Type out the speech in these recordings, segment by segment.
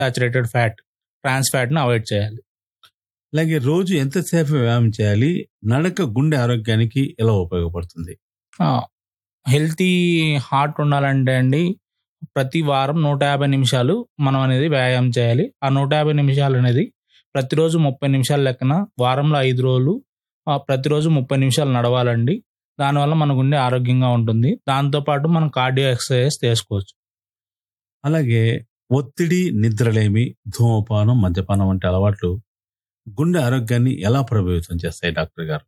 Saturated fat trans ఫ్యాట్ని avoid చేయాలి అలాగే రోజు ఎంతసేపు వ్యాయామం చేయాలి నడక గుండె ఆరోగ్యానికి ఎలా ఉపయోగపడుతుంది హెల్తీ హార్ట్ ఉండాలంటే అండి ప్రతి వారం నూట యాభై నిమిషాలు మనం అనేది వ్యాయామం చేయాలి ఆ నూట యాభై నిమిషాలు అనేది ప్రతిరోజు ముప్పై నిమిషాల లెక్కన వారంలో ఐదు రోజులు ఆ, ప్రతిరోజు ముప్పై నిమిషాలు నడవాలండి దానివల్ల మన గుండె ఆరోగ్యంగా ఉంటుంది దాంతోపాటు మనం కార్డియో ఎక్సర్సైజ్ చేసుకోవచ్చు అలాగే ఒత్తిడి నిద్రలేమి ధూమపానం మద్యపానం వంటి అలవాట్లు గుండె ఆరోగ్యాన్ని ఎలా ప్రభావితం చేస్తాయి డాక్టర్ గారు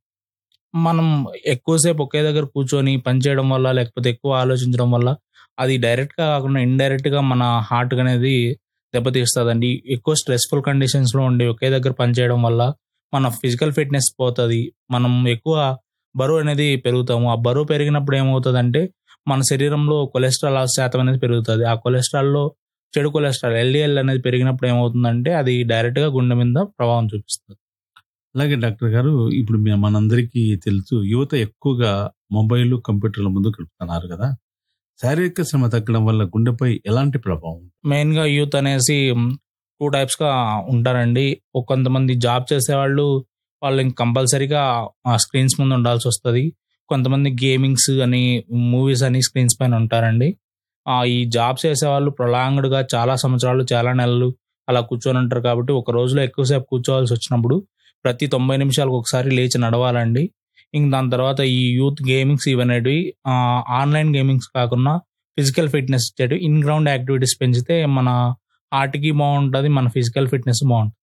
మనం ఎక్కువసేపు ఒకే దగ్గర కూర్చొని పనిచేయడం వల్ల లేకపోతే ఎక్కువ ఆలోచించడం వల్ల అది డైరెక్ట్గా కాకుండా ఇండైరెక్ట్గా మన హార్ట్ అనేది దెబ్బతీస్తుందండి ఎక్కువ స్ట్రెస్ఫుల్ కండిషన్స్లో ఉండి ఒకే దగ్గర పనిచేయడం వల్ల మన ఫిజికల్ ఫిట్నెస్ పోతుంది మనం ఎక్కువ బరువు అనేది పెరుగుతాము ఆ బరువు పెరిగినప్పుడు ఏమవుతుందంటే మన శరీరంలో కొలెస్ట్రాల్ శాతం అనేది పెరుగుతుంది ఆ కొలెస్ట్రాల్లో చెడు కొలెస్ట్రాల్ ఎల్డిఎల్ అనేది పెరిగినప్పుడు ఏమవుతుందంటే అది డైరెక్ట్గా గుండె మీద ప్రభావం చూపిస్తుంది అలాగే డాక్టర్ గారు ఇప్పుడు మీ- మనందరికీ తెలుసు యువత ఎక్కువగా మొబైల్ కంప్యూటర్ల ముందు గడుపుతున్నారు కదా శారీరక శ్రమ తగ్గడం వల్ల గుండెపై ఎలాంటి ప్రభావం మెయిన్గా యూత్ అనేసి టూ టైప్స్గా ఉంటారండి ఒక కొంతమంది జాబ్ చేసేవాళ్ళు వాళ్ళు ఇంక కంపల్సరీగా ఆ స్క్రీన్స్ ముందు ఉండాల్సి వస్తుంది కొంతమంది గేమింగ్స్ అని మూవీస్ అని స్క్రీన్స్ పైన ఉంటారండి ఆ, ఈ జాబ్ చేసేవాళ్ళు ప్రొలాంగ్డ్గా చాలా సంవత్సరాలు చాలా నెలలు అలా కూర్చొని ఉంటారు కాబట్టి ఒక రోజులో ఎక్కువసేపు కూర్చోవాల్సి వచ్చినప్పుడు ప్రతి తొంభై నిమిషాలకు ఒకసారి లేచి నడవాలండి ఇంక దాని తర్వాత ఈ యూత్ గేమింగ్స్ ఇవనేటివి ఆన్లైన్ గేమింగ్స్ కాకుండా ఫిజికల్ ఫిట్నెస్ ఇచ్చేటివి ఇన్ గ్రౌండ్ యాక్టివిటీస్ పెంచితే మన హార్ట్కి బాగుంటుంది మన ఫిజికల్ ఫిట్నెస్ బాగుంటుంది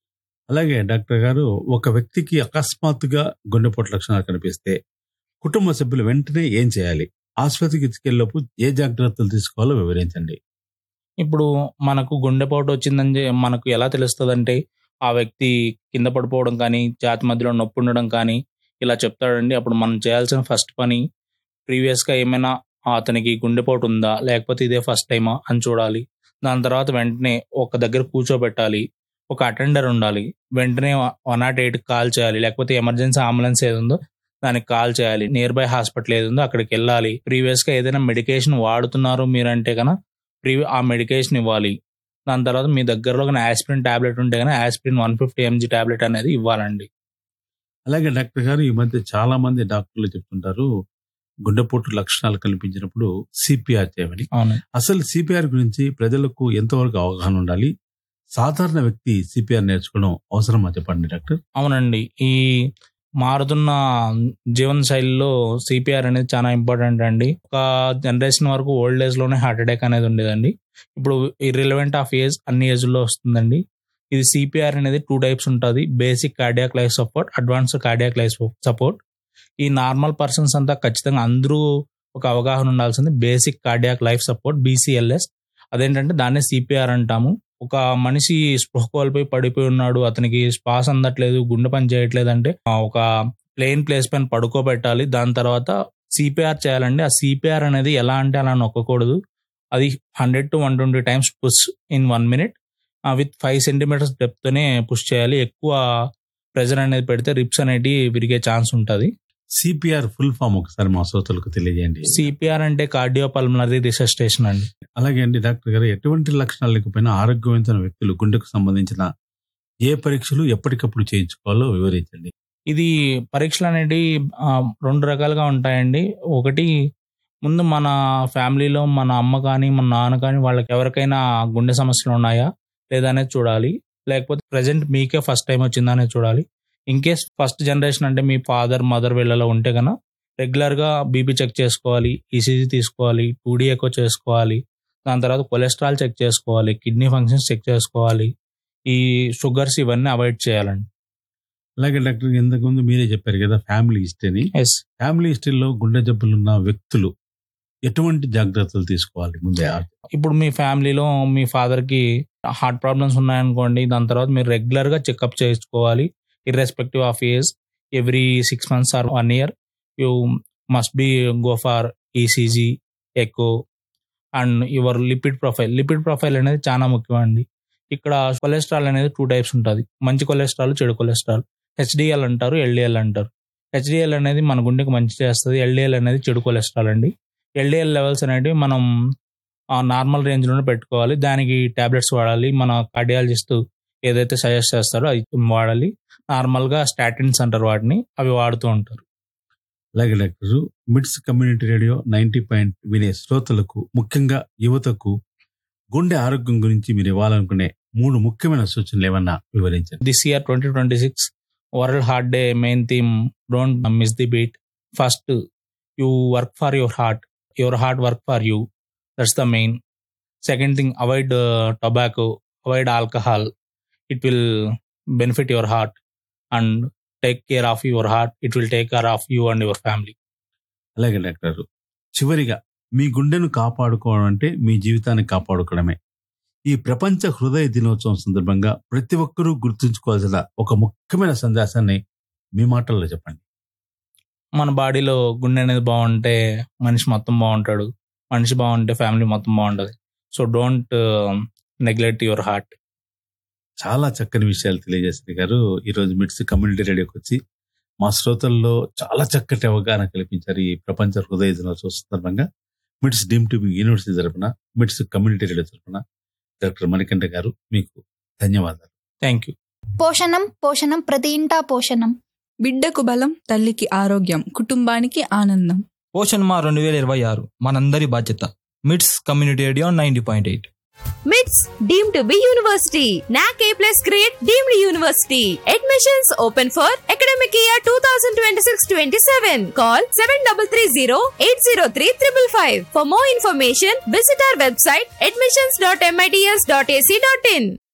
అలాగే డాక్టర్ గారు ఒక వ్యక్తికి అకస్మాత్తుగా గుండెపోటు లక్షణాలు కనిపిస్తే కుటుంబ సభ్యులు వెంటనే ఏం చేయాలి ఆసుపత్రికి తీసుకెళ్ళేలోపు ఏ జాగ్రత్తలు తీసుకోవాలో వివరించండి ఇప్పుడు మనకు గుండెపోటు వచ్చిందని చె- మనకు ఎలా తెలుస్తుంది అంటే ఆ వ్యక్తి కింద పడిపోవడం కానీ ఛాతి మధ్యలో నొప్పి ఉండడం కానీ ఇలా చెప్తాడండి అప్పుడు మనం చేయాల్సిన ఫస్ట్ పని ప్రీవియస్గా ఏమైనా అతనికి గుండెపోటు ఉందా లేకపోతే ఇదే ఫస్ట్ టైమా అని చూడాలి దాని తర్వాత వెంటనే ఒక దగ్గర కూర్చోబెట్టాలి ఒక అటెండర్ ఉండాలి వెంటనే వన్ నాట్ ఎయిట్ కాల్ చేయాలి లేకపోతే ఎమర్జెన్సీ అంబులెన్స్ ఏది ఉందో దానికి కాల్ చేయాలి నియర్ బై హాస్పిటల్ ఏది ఉందో అక్కడికి వెళ్ళాలి ప్రీవియస్గా ఏదైనా మెడికేషన్ వాడుతున్నారు మీరంటే కనుక ప్రీ ఆ మెడికేషన్ ఇవ్వాలి దాని తర్వాత మీ దగ్గరలో కానీ ఆస్పిరిన్ టాబ్లెట్ ఉంటే కానీ aspirin one fifty MG tablet అనేది ఇవ్వాలండి అలాగే డాక్టర్ గారు ఈ మధ్య చాలా మంది డాక్టర్లు చెప్తుంటారు గుండెపోటు లక్షణాలు కనిపించినప్పుడు సిపిఆర్ చేయమని అవును అసలు సిపిఆర్ గురించి ప్రజలకు ఎంతవరకు అవగాహన ఉండాలి సాధారణ వ్యక్తి సిపిఆర్ నేర్చుకోవడం అవసరమా చెప్పండి డాక్టర్ అవునండి ఈ మారుతున్న జీవన శైలిలో సిపిఆర్ అనేది చాలా ఇంపార్టెంట్ అండి ఒక జనరేషన్ వరకు ఓల్డ్ ఏజ్ లోనే హార్ట్ అటాక్ అనేది ఉండేదండి ఇప్పుడు ఇర్రిలవెంట్ ఆఫ్ ఏజ్ అన్ని ఏజ్ లో వస్తుందండి ఇది సిపిఆర్ అనేది టూ టైప్స్ ఉంటుంది basic cardiac life support advanced cardiac life support ఈ నార్మల్ పర్సన్స్ అంతా ఖచ్చితంగా అందరూ ఒక అవగాహన ఉండాల్సింది basic cardiac life support BCLS అదేంటంటే దాన్నే సిపిఆర్ అంటాము ఒక మనిషి స్పృహ కోల్పోయి పడిపోయి ఉన్నాడు అతనికి శ్వాస అందట్లేదు గుండె పని చేయట్లేదు అంటే ఆ, ఒక ప్లెయిన్ ప్లేస్ పైన పడుకోబెట్టాలి దాని తర్వాత సిపిఆర్ చేయాలండి ఆ సిపిఆర్ అనేది ఎలా అంటే అలా నొక్కకూడదు అది hundred to one twenty times push in one minute with five centimetres డెప్త్తోనే పుష్ చేయాలి ఎక్కువ ప్రెజర్ అనేది పెడితే రిప్స్ అనేటి విరిగే ఛాన్స్ ఉంటుంది సిపిఆర్ ఫుల్ ఫామ్ ఒకసారి మా శ్రోతలకు తెలియజేయండి సిపిఆర్ అంటే కార్డియో పల్మనరీ రిసెస్టేషన్ అండి అలాగే అండి డాక్టర్ గారు ఎటువంటి లక్షణాలు లేకపోయినా ఆరోగ్యవంతమైన వ్యక్తులు గుండెకు సంబంధించిన ఏ పరీక్షలు ఎప్పటికప్పుడు చేయించుకోవాలో వివరించండి ఇది పరీక్షలు అనేవి ఆ, రెండు రకాలుగా ఉంటాయండి ఒకటి ముందు మన ఫ్యామిలీలో మన అమ్మ కానీ మన నాన్న కానీ వాళ్ళకి ఎవరికైనా గుండె సమస్యలు ఉన్నాయా లేదా అనేది చూడాలి లేకపోతే ప్రజెంట్ మీకే ఫస్ట్ టైం వచ్చిందా అనేది చూడాలి ఇన్ కేస్ ఫస్ట్ జనరేషన్ అంటే మీ ఫాదర్ మదర్ వీళ్ళలో ఉంటే కనుక రెగ్యులర్గా బీపీ చెక్ చేసుకోవాలి ఈసీజీ తీసుకోవాలి టూడీ ఎకో చేసుకోవాలి దాని తర్వాత కొలెస్ట్రాల్ చెక్ చేసుకోవాలి కిడ్నీ ఫంక్షన్స్ చెక్ చేసుకోవాలి ఈ షుగర్స్ ఇవన్నీ అవాయిడ్ చేయాలండి అలాగే డాక్టర్ ఇంతకు ముందు మీరే చెప్పారు కదా ఫ్యామిలీ హిస్టరీని ఎస్ ఫ్యామిలీ హిస్టరీలో గుండె జబ్బులున్న వ్యక్తులు ఎటువంటి జాగ్రత్తలు తీసుకోవాలి ముందే ఇప్పుడు మీ ఫ్యామిలీలో మీ ఫాదర్కి హార్ట్ ప్రాబ్లమ్స్ ఉన్నాయనుకోండి దాని తర్వాత మీరు రెగ్యులర్గా చెకప్ చేయించుకోవాలి irrespective of age every six months or one year you must be go for ECG echo and your lipid profile lipid profile అనేది చాలా ముఖ్యం అండి ఇక్కడ కొలెస్ట్రాల్ అనేది టూ టైప్స్ ఉంటుంది మంచి కొలెస్ట్రాల్ చెడు కొలెస్ట్రాల్ హెచ్డిఎల్ అంటారు ఎల్డిఎల్ అంటారు హెచ్డిఎల్ అనేది మన గుండెకి మంచి చేస్తుంది ఎల్డిఎల్ అనేది చెడు కొలెస్ట్రాల్ అండి ఎల్డిఎల్ లెవెల్స్ అనేవి మనం నార్మల్ రేంజ్లోనే పెట్టుకోవాలి దానికి టాబ్లెట్స్ వాడాలి మన కార్డియాలజిస్ట్ ఏదైతే సజెస్ట్ చేస్తారో అది వాడాలి నార్మల్గా స్టాటిన్స్ అంటారు వాటిని అవి వాడుతూ ఉంటారు అలాగే doctor MITS community radio ninety point వినే శ్రోతలకు ముఖ్యంగా యువతకు గుండె ఆరోగ్యం గురించి మీరు ఇవ్వాలనుకునే మూడు ముఖ్యమైన సూచనలు ఏమన్నా వివరించండి this year twenty twenty six world heart day main theme don't miss the beat first you work for your heart your heart work for you that's the main second thing avoid tobacco avoid alcohol it will benefit your heart and take care of your heart it will take care of you and your family అలాగే doctor చివరిగా మీ గుండెను కాపాడుకోవడం అంటే మీ జీవితాన్ని కాపాడుకోవడమే ఈ ప్రపంచ హృదయ దినోత్సవం సందర్భంగా ప్రతి ఒక్కరూ గుర్తుంచుకోవాల్సిన ఒక ముఖ్యమైన సందేశాన్ని మీ మాటల్లో చెప్పండి మన బాడీలో గుండె అనేది బాగుంటే మనిషి మొత్తం బాగుంటాడు మనిషి బాగుంటే ఫ్యామిలీ మొత్తం బాగుంటుంది so don't neglect your heart చాలా చక్కని విషయాలు తెలియజేసింది గారు ఈరోజు మిడ్స్ కమ్యూనిటీ రేడియోకి వచ్చి మా శ్రోతల్లో చాలా చక్కటి అవగాహన కల్పించారు ఈ ప్రపంచ హృదయ దినోత్సవం సందర్భంగా MITS deemed to be university తరపున మిడ్స్ కమ్యూనిటీ రేడియో తరపున డాక్టర్ మణికంఠ గారు మీకు ధన్యవాదాలు థ్యాంక్ యూ పోషణం పోషణం ప్రతి ఇంటా పోషణం బిడ్డకు బలం తల్లికి ఆరోగ్యం కుటుంబానికి ఆనందం పోషణ్ మా రెండు వేల ఇరవై ఆరు మనందరి బాధ్యత MITS community radio ninety point eight MITS deemed to be university. NAC A plus grade deemed university. Admissions open for academic year 2026-27. Call 7330-803-555. For more information, visit our website admissions.mits.ac.in.